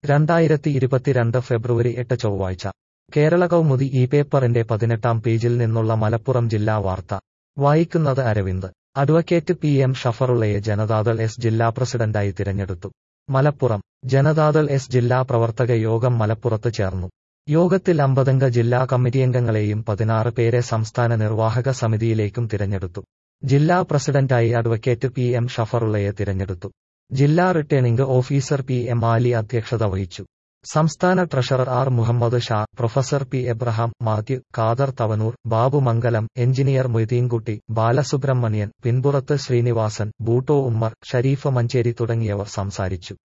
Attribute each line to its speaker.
Speaker 1: രണ്ടായിരത്തി ഇരുപത്തിരണ്ട് ഫെബ്രുവരി എട്ട് ചൊവ്വാഴ്ച കേരള കൗമുദി ഈ പേപ്പറിന്റെ പതിനെട്ടാം പേജിൽ നിന്നുള്ള മലപ്പുറം ജില്ലാ വാർത്ത വായിക്കുന്നത് അരവിന്ദ് അഡ്വക്കേറ്റ് പി എം ഷഫറുള്ളയെ ജനതാദൾ എസ് ജില്ലാ പ്രസിഡന്റായി തിരഞ്ഞെടുത്തു മലപ്പുറം ജനതാദൾ എസ് ജില്ലാ പ്രവർത്തക യോഗം മലപ്പുറത്ത് ചേർന്നു യോഗത്തിൽ അമ്പതംഗ ജില്ലാ കമ്മിറ്റിയംഗങ്ങളെയും പതിനാറ് പേരെ സംസ്ഥാന നിർവാഹക സമിതിയിലേക്കും തിരഞ്ഞെടുത്തു ജില്ലാ പ്രസിഡന്റായി അഡ്വക്കേറ്റ് പി എം ഷഫറുള്ളയെ തിരഞ്ഞെടുത്തു ജില്ലാ returning officer P M Ali അധ്യക്ഷത വഹിച്ചു സംസ്ഥാന treasurer R Muhammad Shah professor P Abraham Mathew Khader Thavanur Babu Mangalam engineer Moideenkutty Balasubramanian പിൻപുറത്ത് ശ്രീനിവാസൻ ബൂട്ടോ ഉമ്മർ ഷരീഫ് മഞ്ചേരി തുടങ്ങിയവർ സംസാരിച്ചു